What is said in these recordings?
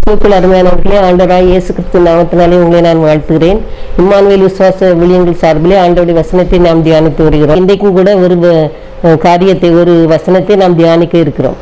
கிறிஸ்துவுக்குள் அருமையானவர்களே ஆண்டவராய் இயேசு கிறிஸ்து நாமத்தினாலே உங்களை நான் வாழ்த்துகிறேன் இம்மானுவேல் விசுவாச விழியங்கள் சார்பிலே ஆண்டவருடைய வசனத்தை நாம் தியானித்து வருகிறோம் இன்றைக்கும் கூட ஒரு அஹ், காரியத்தை ஒரு வசனத்தை நாம் தியானிக்க இருக்கிறோம்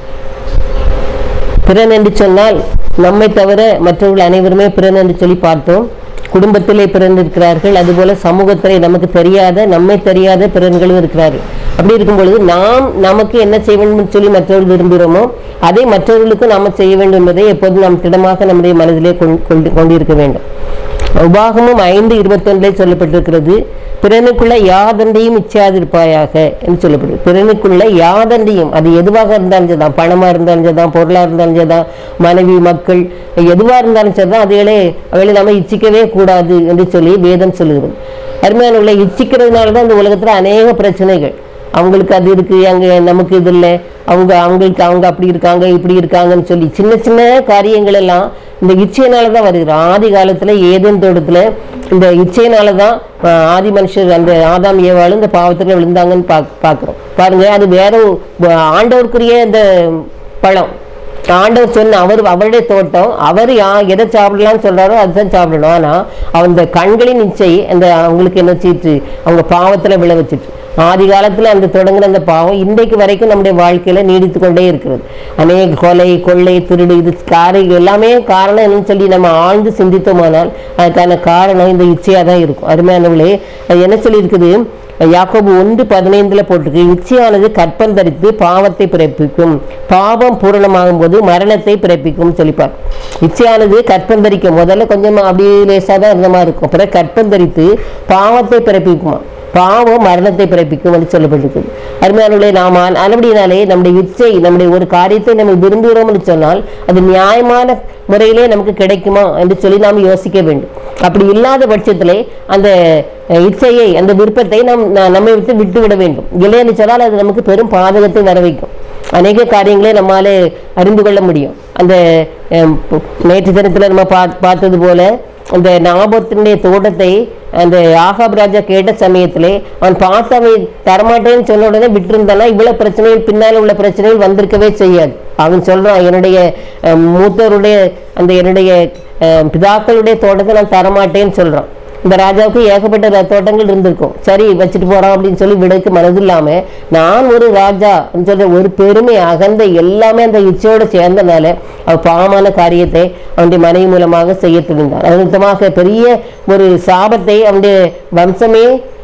பிறன் என்று சொன்னால் நம்மை தவிர மற்றவர்கள் அனைவருமே பிறன் என்று சொல்லி பார்த்தோம் குடும்பத்திலே பிறந்திருக்கிறார்கள் அதுபோல சமூகத்திலே நமக்கு தெரியாத நம்மை தெரியாத பிறன்களும் இருக்கிறார்கள் அப்படி இருக்கும் பொழுது நாம் நமக்கு என்ன செய்ய வேண்டும் என்று சொல்லி மற்றவர்கள் விரும்புகிறோமோ அதை மற்றவர்களுக்கும் நாம செய்ய வேண்டும் என்பதை எப்போதும் நாம் திடமாக நம்முடைய மனதிலே கொண்டு கொண்டு- கொண்டிருக்க வேண்டும் உபாகமும் ஐந்து இருபத்தொன்றிலே சொல்லப்பட்டிருக்கிறது பிறனுக்குள்ள யாதண்டையும் இச்சாதிருப்பாயாக என்று சொல்லப்படுது பிறனுக்குள்ள யாதண்டையும் அது எதுவாக இருந்தாலும் சரிதான் பணமா இருந்தாலும் சரிதான் பொருளா இருந்தாலும் சரிதான் மனைவி மக்கள் எதுவா இருந்தாலும் சரிதான் அதைகளே அவைகளை நம்ம இச்சிக்கவே கூடாது என்று சொல்லி வேதம் சொல்லுகிறது அருமையானவர்களை இச்சிக்கிறதுனால தான் இந்த உலகத்துல அநேக பிரச்சனைகள் அவங்களுக்கு அது இருக்கு அங்க நமக்கு இது இல்லை அவங்க அவங்களுக்கு அவங்க அப்படி இருக்காங்க இப்படி இருக்காங்கன்னு சொல்லி சின்ன சின்ன காரியங்கள் எல்லாம் இந்த இச்சையினால தான் வருகிறது ஆதி காலத்துல ஏதேன் தோட்டத்துல இந்த இச்சையினால தான் ஆஹ், ஆதி மனுஷர் அந்த ஆதாம் ஏவாளும் இந்த பாவத்துல விழுந்தாங்கன்னு பா பார்க்குறோம் பாருங்க அது வேற ஒ- ஆண்டவருக்குரிய இந்த பழம் ஆண்டவர் சொன்ன அவர் அவருடைய தோட்டம் அவர் யா எதை சாப்பிடலாம்னு சொல்றாரோ அதுதான் சாப்பிடணும் ஆனா அந்த கண்களின் இச்சை அந்த அவங்களுக்கு என்ன வச்சிட்டு அவங்க பாவத்துல விழ வச்சிட்டு ஆதி காலத்துல அந்த தொடங்குன அந்த பாவம் இன்றைக்கு வரைக்கும் நம்முடைய வாழ்க்கையில நீடித்து கொண்டே இருக்கிறது அநேக கொலை கொள்ளை திருடு இது காரை எல்லாமே காரணம் என்னன்னு சொல்லி நம்ம ஆழ்ந்து சிந்தித்தோமானால் அதுக்கான காரணம் இந்த இச்சையா தான் இருக்கும் அருமையானவர்களே அது என்ன சொல்லி இருக்குது யாக்கோபு ஒன்று பதினைந்துல போட்டிருக்கு இச்சையானது கற்பந்தரித்து பாவத்தை பிறப்பிக்கும் பாவம் பூரணமாகும் போது மரணத்தை பிறப்பிக்கும் சொல்லிப்பார் இச்சையானது கற்பந்தரிக்கும் முதல்ல கொஞ்சம் அப்படியே லேசாக தான் இருந்த மாதிரி இருக்கும் அப்புறம் கற்பந்தரித்து பாவத்தை பிறப்பிக்குமா பாவம் மரணத்தை பிறப்பிக்கும் என்று சொல்லப்பட்டிருக்குது அருமையானவர்களே நாம் அதுபடினாலே நம்முடைய இச்சை நம்முடைய ஒரு காரியத்தை நம்ம விரும்புகிறோம் என்று சொன்னால் அது நியாயமான முறையிலே நமக்கு கிடைக்குமா என்று சொல்லி நாம் யோசிக்க வேண்டும் அப்படி இல்லாத பட்சத்திலே அந்த அஹ், இச்சையை அந்த விருப்பத்தை நாம் ந- நம்மை விட்டு விட்டு விட வேண்டும் இல்லைன்னு சொன்னால் அது நமக்கு பெரும் பாதகத்தை வர வைக்கும் அநேக காரியங்களை நம்மாலே அறிந்து கொள்ள முடியும் அந்த அஹ், பு- நேற்று தினத்தில் நம்ம பா பார்த்தது போல அந்த நாபத்தினுடைய தோட்டத்தை அந்த ஆகாப் ராஜா கேட்ட சமயத்திலே அவன் பார்த்து அவன் தரமாட்டேன்னு சொன்ன உடனே விட்டிருந்தானா இவ்வளவு பிரச்சனைகள் பின்னால் உள்ள பிரச்சனைகள் வந்திருக்கவே செய்யாது அவன் சொல்றான் என்னுடைய அஹ், மூத்தவருடைய அந்த என்னுடைய அஹ், பிதாக்களுடைய தோட்டத்தை நான் தரமாட்டேன்னு சொல்றான் இந்த ராஜாவுக்கு ஏகப்பட்ட ர- தோட்டங்கள் இருந்திருக்கும் சரி வச்சுட்டு போறான் அப்படின்னு சொல்லி விடைக்கு மனது இல்லாம நான் ஒரு ராஜா சொல்ற ஒரு பெருமை அகந்த எல்லாமே அந்த இச்சையோட சேர்ந்தனால அவ பாவமான காரியத்தை அவனுடைய மனைவி மூலமாக செய்ய துணிந்தான் அது நிமித்தமாக பெரிய ஒரு சாபத்தை அவனுடைய வம்சமே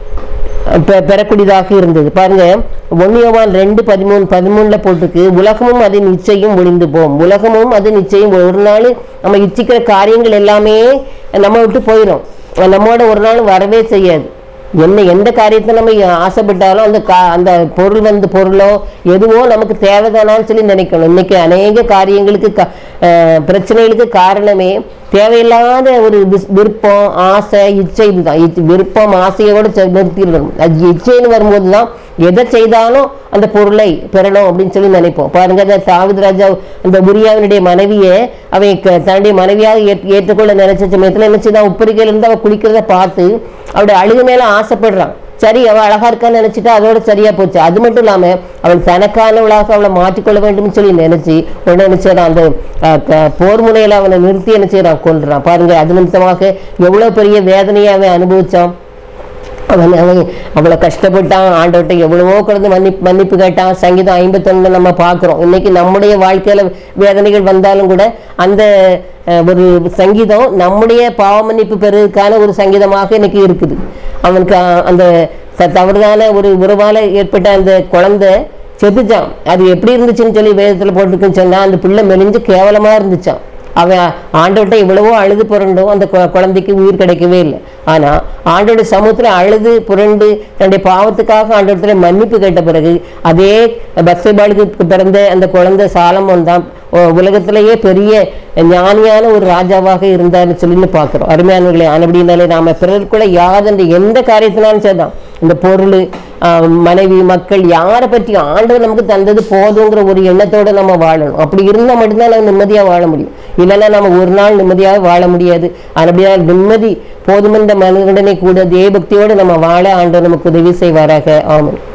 பெ- பெறக்கூடியதாக இருந்தது பாருங்க ஒன்னியவான் ரெண்டு பதிமூணு பதிமூணுல போட்டுக்கு உலகமும் அதன் இச்சையும் ஒளிந்து போம் உலகமும் அதன் இச்சையும் ஒரு நாள் நம்ம இச்சிக்கிற காரியங்கள் எல்லாமே நம்ம விட்டு போயிடும் நம்மோட ஒரு நாள் வரவே செய்யாது என்ன எந்த காரியத்தை நம்ம ஆசைப்பட்டாலும் அந்த கா அந்த பொருள் வந்து பொருளோ எதுவோ நமக்கு தேவைதானான்னு சொல்லி நினைக்கணும் இன்னைக்கு அநேக காரியங்களுக்கு க- அஹ் பிரச்சனைகளுக்கு காரணமே தேவையில்லாத ஒரு விஸ்- விருப்பம் ஆசை இச்சை இதுதான் இச்சை- விருப்பம் ஆசையோட செ- நிறுத்திடணும் அது இச்சைன்னு வரும்போது தான் எதை செய்தாலும் அந்த பொருளை பெறணும் அப்படின்னு சொல்லி நினைப்போம் பாருங்க அந்த தாவீது ராஜா அந்த உரியாவினுடைய மனைவியை அவன் க- தன்னுடைய மனைவியாக ஏற்- ஏற்றுக்கொள்ள நினைச்ச சமயத்துல என்ன செய்தான் உப்பரிக்கையில இருந்து அவ குளிக்கிறத பார்த்து அவருடைய அழுகு மேல ஆசைப்படுறான் சரி அவ அழகா இருக்கான்னு நினைச்சிட்டா அதோட சரியா போச்சு அது மட்டும் இல்லாம அவன் தனக்கானவளாக அவளை மாற்றிக்கொள்ள வேண்டும்னு சொல்லி நினைச்சு உடனே என்ன செய்யறான் அந்த அஹ், க- போர் முனையில அவனை நிறுத்தி என்ன செய்யறான் கொல்றான் பாருங்க அது நிமித்தமாக எவ்வளவு பெரிய வேதனையை அவன் அனுபவிச்சான் அவன் அவன் அவ்வளோ கஷ்டப்பட்டான் ஆண்டவர்கிட்ட எவ்வளவோ கிடந்து மன்னிப்பு மன்னிப்பு கேட்டான் சங்கீதம் ஐம்பத்தொன்னு நம்ம பார்க்குறோம் இன்னைக்கு நம்முடைய வாழ்க்கையில வேதனைகள் வந்தாலும் கூட அந்த அஹ், ஒரு சங்கீதம் நம்முடைய பாவ மன்னிப்பு பெறுவதற்கான ஒரு சங்கீதமாக இன்னைக்கு இருக்குது அவனுக்கு அஹ், அந்த த- தவறுதான ஒரு உறவால ஏற்பட்ட அந்த குழந்தை செத்துச்சான் அது எப்படி இருந்துச்சுன்னு சொல்லி வேதத்துல போட்டிருக்குன்னு சொன்னா அந்த பிள்ளை மெலிஞ்சு கேவலமா இருந்துச்சான் அவன் ஆண்டவர்கிட்ட எவ்வளவோ அழுது புரண்டும் அந்த கு- குழந்தைக்கு உயிர் கிடைக்கவே இல்லை ஆனா ஆண்டோட சமூகத்துல அழுது புரண்டு தன்னுடைய பாவத்துக்காக ஆண்டவரத்துல மன்னிப்பு கேட்ட பிறகு அதே பக்சபாளுக்கு பிறந்த அந்த குழந்தை சாலமோன் தான் உ- உலகத்திலேயே பெரிய ஞானியான ஒரு ராஜாவாக இருந்தார்னு சொல்லி பார்க்கிறோம் அருமையானவர்களே அப்படின்னாலே நாம பிறருக்குள்ள யாதென்று எந்த காரியத்தினாலும் சரிதான் இந்த பொருள் ஆஹ், மனைவி மக்கள் யாரை பற்றி ஆண்டவர் நமக்கு தந்தது போதுங்கிற ஒரு எண்ணத்தோட நம்ம வாழணும் அப்படி இருந்தால் மட்டும்தான் நம்ம நிம்மதியா வாழ முடியும் இல்லைன்னா நம்ம ஒரு நாள் நிம்மதியாக வாழ முடியாது அப்படியா நிம்மதி போதுமென்ற மனிதனை கூட தேவபக்தியோடு நம்ம வாழ ஆண்டவர் நமக்கு உதவி செய்வாராக ஆமாம்